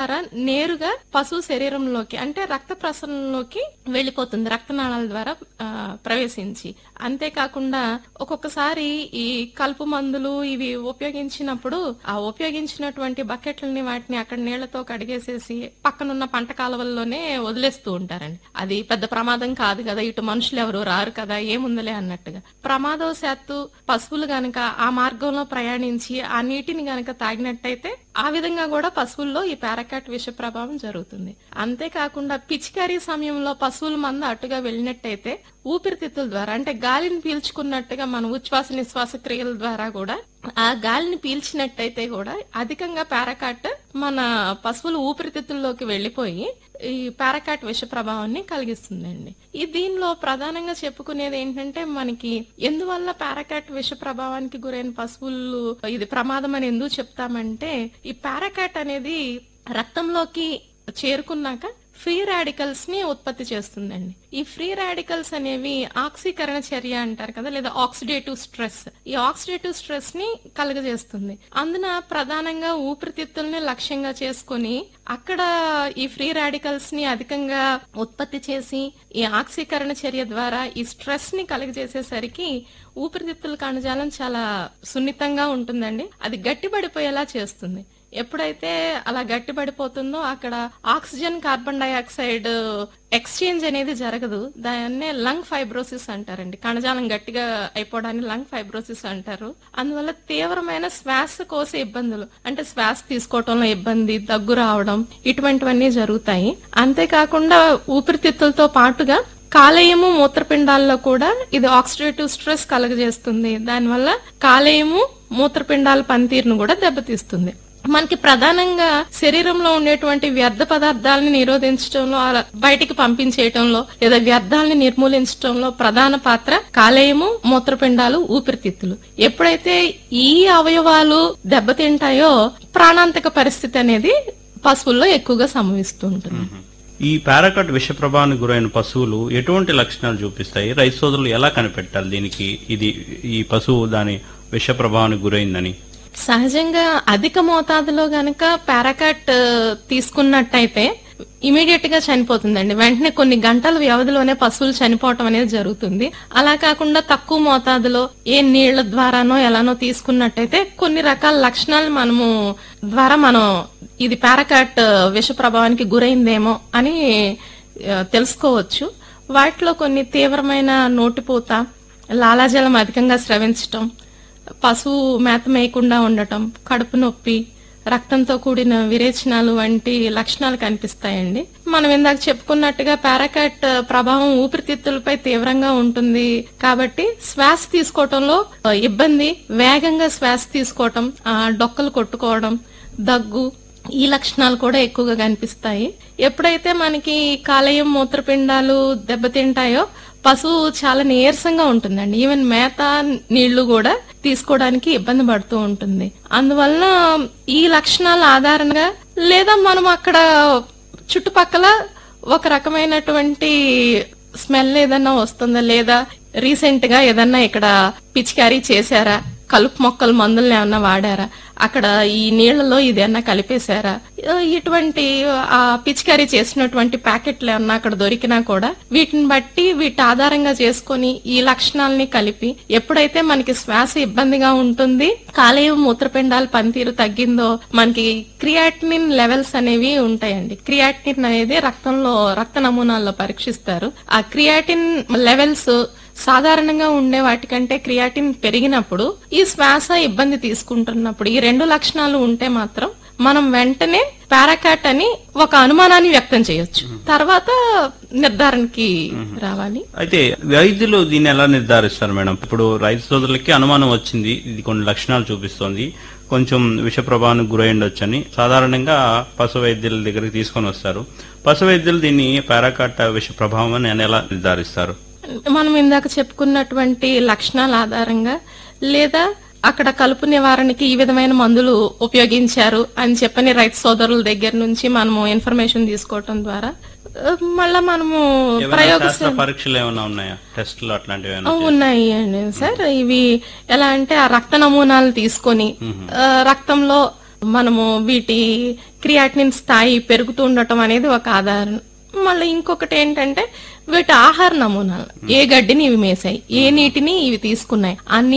ద్వారా నేరుగా పశువు శరీరంలోకి అంటే రక్త ప్రసరణలోకి వెళ్ళిపోతుంది రక్తనాళాల ద్వారా ఆ, ప్రవేశించి అంతేకాకుండా ఒక్కొక్కసారి ఈ కలుపు మందులు ఇవి ఉపయోగించినప్పుడు ఆ ఉపయోగించినటువంటి బకెట్లని వాటిని అక్కడ నీళ్లతో కడిగేసేసి పక్కనున్న పంట కాలువల్లోనే వదిలేస్తూ ఉంటారండి అది పెద్ద ప్రమాదం కాదు కదా ఇటు మనుషులు ఎవరు రారు కదా ఏముందలే అన్నట్టుగా ప్రమాదవశాత్తు పశువులు గనక ఆ మార్గంలో ప్రయాణించి ఆ నీటిని గనక తాగినట్టయితే ఆ విధంగా కూడా పశువుల్లో ఈ పారాకాట్ విష ప్రభావం జరుగుతుంది అంతేకాకుండా పిచికారీ సమయంలో పశువుల మంద అటుగా వెళ్ళినట్టయితే ఊపిరితిత్తుల ద్వారా అంటే గాలిని పీల్చుకున్నట్టుగా మన ఉచ్ఛ్వాస నిశ్వాస క్రియల ద్వారా కూడా ఆ గాలిని పీల్చినట్టయితే కూడా అధికంగా పారాకాట్ మన పశువుల ఊపిరితిత్తుల్లోకి వెళ్లిపోయి ఈ పారాకాట్ విష ప్రభావాన్ని కలిగిస్తుందండి ఈ దీనిలో ప్రధానంగా చెప్పుకునేది ఏంటంటే మనకి ఎందువల్ల పారాకాట్ విష ప్రభావానికి గురైన పశువులు ఇది ప్రమాదం అని ఎందుకు చెప్తామంటే ఈ పారాకాట్ అనేది రక్తంలోకి చేరుకున్నాక ఫ్రీ రాడికల్స్ ని ఉత్పత్తి చేస్తుందండి ఈ ఫ్రీ రాడికల్స్ అనేవి ఆక్సీకరణ చర్య అంటారు కదా లేదా ఆక్సిడేటివ్ స్ట్రెస్ ఈ ఆక్సిడేటివ్ స్ట్రెస్ ని కలుగజేస్తుంది అందున ప్రధానంగా ఊపిరితిత్తుల్ని లక్ష్యంగా చేసుకొని అక్కడ ఈ ఫ్రీ రాడికల్స్ ని అధికంగా ఉత్పత్తి చేసి ఈ ఆక్సీకరణ చర్య ద్వారా ఈ స్ట్రెస్ ని కలుగజేసేసరికి ఊపిరితిత్తుల కణజాలం చాలా సున్నితంగా ఉంటుందండి అది గట్టిపడిపోయేలా చేస్తుంది ఎప్పుడైతే అలా గట్టిపడిపోతుందో అక్కడ ఆక్సిజన్ కార్బన్ డైఆక్సైడ్ ఎక్స్చేంజ్ అనేది జరగదు దాన్నే లంగ్ ఫైబ్రోసిస్ అంటారండి కణజాలం గట్టిగా అయిపోవడాన్ని లంగ్ ఫైబ్రోసిస్ అంటారు అందువల్ల తీవ్రమైన శ్వాస కోసే ఇబ్బందులు అంటే శ్వాస తీసుకోవటంలో ఇబ్బంది దగ్గు రావడం ఇటువంటివన్నీ జరుగుతాయి అంతేకాకుండా ఊపిరితిత్తులతో పాటుగా కాలేయము మూత్రపిండాల్లో కూడా ఇది ఆక్సిడేటివ్ స్ట్రెస్ కలగజేస్తుంది దానివల్ల కాలేయము మూత్రపిండాల పనితీరును కూడా దెబ్బతీస్తుంది మనకి ప్రధానంగా శరీరంలో ఉండేటువంటి వ్యర్థ పదార్థాలని నిరోధించడంలో అలా బయటికి పంపించేయటంలో లేదా వ్యర్థాలని నిర్మూలించడంలో ప్రధాన పాత్ర కాలేయము మూత్రపిండాలు ఊపిరితిత్తులు ఎప్పుడైతే ఈ అవయవాలు దెబ్బతింటాయో ప్రాణాంతక పరిస్థితి అనేది పశువుల్లో ఎక్కువగా సంభవిస్తూ ఉంటుంది ఈ పారాకట్ విష ప్రభావానికి గురైన పశువులు ఎటువంటి లక్షణాలు చూపిస్తాయి రైతు సోదరులు ఎలా కనిపెట్టాలి దీనికి ఇది ఈ పశువు దాని విష ప్రభావానికి గురైందని సహజంగా అధిక మోతాదులో గనక పారాకాట్ తీసుకున్నట్టయితే ఇమీడియట్ గా చనిపోతుందండి వెంటనే కొన్ని గంటల వ్యవధిలోనే పశువులు చనిపోవటం అనేది జరుగుతుంది అలా కాకుండా తక్కువ మోతాదులో ఏ నీళ్ల ద్వారానో ఎలానో తీసుకున్నట్టయితే కొన్ని రకాల లక్షణాలు మనము ద్వారా మనం ఇది పారాకాట్ విష ప్రభావానికి గురైందేమో అని ఆ, తెలుసుకోవచ్చు వాటిలో కొన్ని తీవ్రమైన నోటిపూత లాలాజలం అధికంగా స్రవించటం పశువు మేత మేయకుండా ఉండటం కడుపు నొప్పి రక్తంతో కూడిన విరేచనాలు వంటి లక్షణాలు కనిపిస్తాయండి మనం ఇందాక చెప్పుకున్నట్టుగా పారాకాట్ ప్రభావం ఊపిరితిత్తులపై తీవ్రంగా ఉంటుంది కాబట్టి శ్వాస తీసుకోవటంలో ఆ, ఇబ్బంది వేగంగా శ్వాస తీసుకోవటం ఆ, డొక్కలు కొట్టుకోవడం దగ్గు ఈ లక్షణాలు కూడా ఎక్కువగా కనిపిస్తాయి ఎప్పుడైతే మనకి కాలేయం మూత్రపిండాలు దెబ్బతింటాయో పశువు చాలా నీరసంగా ఉంటుందండి ఈవెన్ మేత నీళ్లు కూడా తీసుకోవడానికి ఇబ్బంది పడుతూ ఉంటుంది అందువలన ఈ లక్షణాల ఆధారంగా లేదా మనం అక్కడ చుట్టుపక్కల ఒక రకమైనటువంటి స్మెల్ ఏదన్నా వస్తుందా లేదా రీసెంట్ గా ఏదన్నా ఇక్కడ పిచికారీ చేశారా కలుపు మొక్కల మందులను ఏమన్నా వాడారా అక్కడ ఈ నీళ్లలో ఇదేమన్నా కలిపేశారా ఆ, ఇటువంటి ఆ పిచికారీ చేసినటువంటి ప్యాకెట్లు ఏమన్నా అక్కడ దొరికినా కూడా వీటిని బట్టి వీటి ఆధారంగా చేసుకొని ఈ లక్షణాలని కలిపి ఎప్పుడైతే మనకి శ్వాస ఇబ్బందిగా ఉంటుంది కాలేయం మూత్రపిండాల పనితీరు తగ్గిందో మనకి క్రియాటినిన్ లెవెల్స్ అనేవి ఉంటాయండి క్రియాటినిన్ అనేది రక్తంలో రక్త నమూనాల్లో పరీక్షిస్తారు ఆ క్రియాటిన్ లెవెల్స్ సాధారణంగా ఉండే వాటికంటే క్రియాటిన్ పెరిగినప్పుడు ఈ శ్వాస ఇబ్బంది తీసుకుంటున్నప్పుడు ఈ రెండు లక్షణాలు ఉంటే మాత్రం మనం వెంటనే పారాకాట్ అని ఒక అనుమానాన్ని వ్యక్తం చేయొచ్చు తర్వాత నిర్ధారణకి రావాలి అయితే వైద్యులు దీన్ని ఎలా నిర్ధారిస్తారు మేడం ఇప్పుడు రైతు సోదరులకి అనుమానం వచ్చింది ఇది కొన్ని లక్షణాలు చూపిస్తోంది కొంచెం విష ప్రభావానికి గురై ఉండొచ్చని సాధారణంగా పశు వైద్యుల దగ్గరికి తీసుకొని వస్తారు పశు వైద్యులు దీన్ని పారాకాట్ విష ప్రభావం అని ఎలా నిర్ధారిస్తారు మనం ఇందాక చెప్పుకున్నటువంటి లక్షణాల ఆధారంగా లేదా అక్కడ కలుపు నివారణకి ఈ విధమైన మందులు ఉపయోగించారు అని చెప్పని రైతు సోదరుల దగ్గర నుంచి మనము ఇన్ఫర్మేషన్ తీసుకోవటం ద్వారా ఆ, మళ్ళా మనము ఏమైనా ప్రయోగ శాస్త్ర పరీక్షలు ఏమైనా ఉన్నాయా టెస్టులు అట్లాంటివి ఏమైనా ఆ, ఉన్నాయి అండి సార్ ఇవి ఎలా అంటే ఆ రక్త నమూనాలు తీసుకొని ఆ, రక్తంలో మనము వీటి క్రియాటినిన్ స్థాయి పెరుగుతూ ఉండటం అనేది ఒక ఆధారం మళ్ళీ ఇంకొకటి ఏంటంటే వీటి ఆహార నమూనాలు ఏ గడ్డిని ఇవి మేసాయి ఏ నీటిని ఇవి తీసుకున్నాయి ఆ